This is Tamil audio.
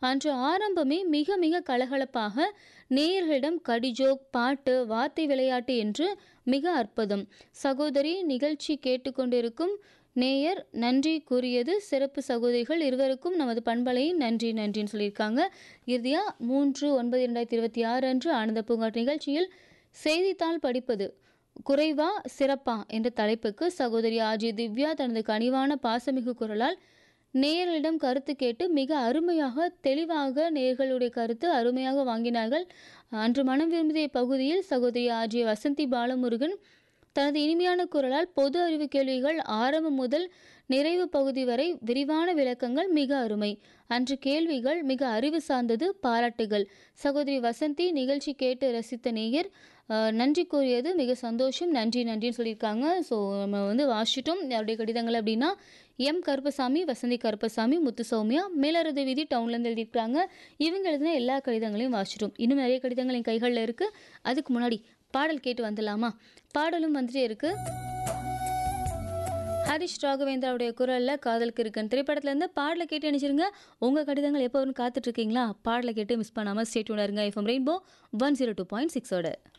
அன்று ஆரம்பமே மிக மிக கலகலப்பாக நேயர்களிடம் கடிஜோக் பாட்டு வார்த்தை விளையாட்டு என்று மிக அற்புதம் சகோதரி நிகழ்ச்சி கேட்டுக்கொண்டிருக்கும் நேயர் நன்றி கூறியது சிறப்பு சகோதரிகள் இருவருக்கும் நமது பண்பலை நன்றி நன்றின்னு சொல்லியிருக்காங்க இறுதியாக மூன்று ஒன்பது இரண்டாயிரத்தி இருபத்தி ஆறு அன்று ஆனந்த பூங்காட் நிகழ்ச்சியில் செய்தித்தாள் படிப்பது குறைவா சிறப்பா என்ற தலைப்புக்கு சகோதரி ஆஜி திவ்யா தனது கனிவான பாசமிகு குரலால் நேயர்களிடம் கருத்து கேட்டு மிக அருமையாக தெளிவாக நேயர்களுடைய கருத்து அருமையாக வாங்கினார்கள் அன்று மனம் விரும்பிய பகுதியில் சகோதரி ஆஜி வசந்தி பாலமுருகன் தனது இனிமையான குரலால் பொது அறிவு கேள்விகள் ஆரம்பம் முதல் நிறைவு பகுதி வரை விரிவான விளக்கங்கள் மிக அருமை அன்று கேள்விகள் மிக அறிவு சார்ந்தது பாராட்டுகள் சகோதரி வசந்தி நிகழ்ச்சி கேட்டு ரசித்த நேயர் அஹ், நன்றி கூறியது மிக சந்தோஷம் நன்றி நன்றின்னு சொல்லியிருக்காங்க ஸோ நம்ம வந்து வாசிச்சிட்டோம் அவருடைய கடிதங்கள் அப்படின்னா எம் கருப்பசாமி வசந்தி கருப்பசாமி முத்து சௌமியா மேலரது வீதி டவுன்லேருந்து எழுதியிருக்காங்க இவங்க எழுதின எல்லா கடிதங்களையும் வாசிச்சிட்டோம் இன்னும் நிறைய கடிதங்கள் என் கைகளில் இருக்குது அதுக்கு முன்னாடி பாடல் கேட்டு வந்துடலாமா பாடலும் வந்துட்டே இருக்கு ஹரிஷ் ராகவேந்திராவுடைய குரலில் காதலுக்கு இருக்குன்னு திரைப்படத்துலேருந்து பாடலை கேட்டு நினைச்சிருங்க உங்கள் கடிதங்கள் எப்போ வரும்னு காத்துட்ருக்கீங்களா பாடலை கேட்டு மிஸ் பண்ணாமல் ஸ்டேட்யூனாக இருங்க FM rainbow one zero two point சிக்ஸோட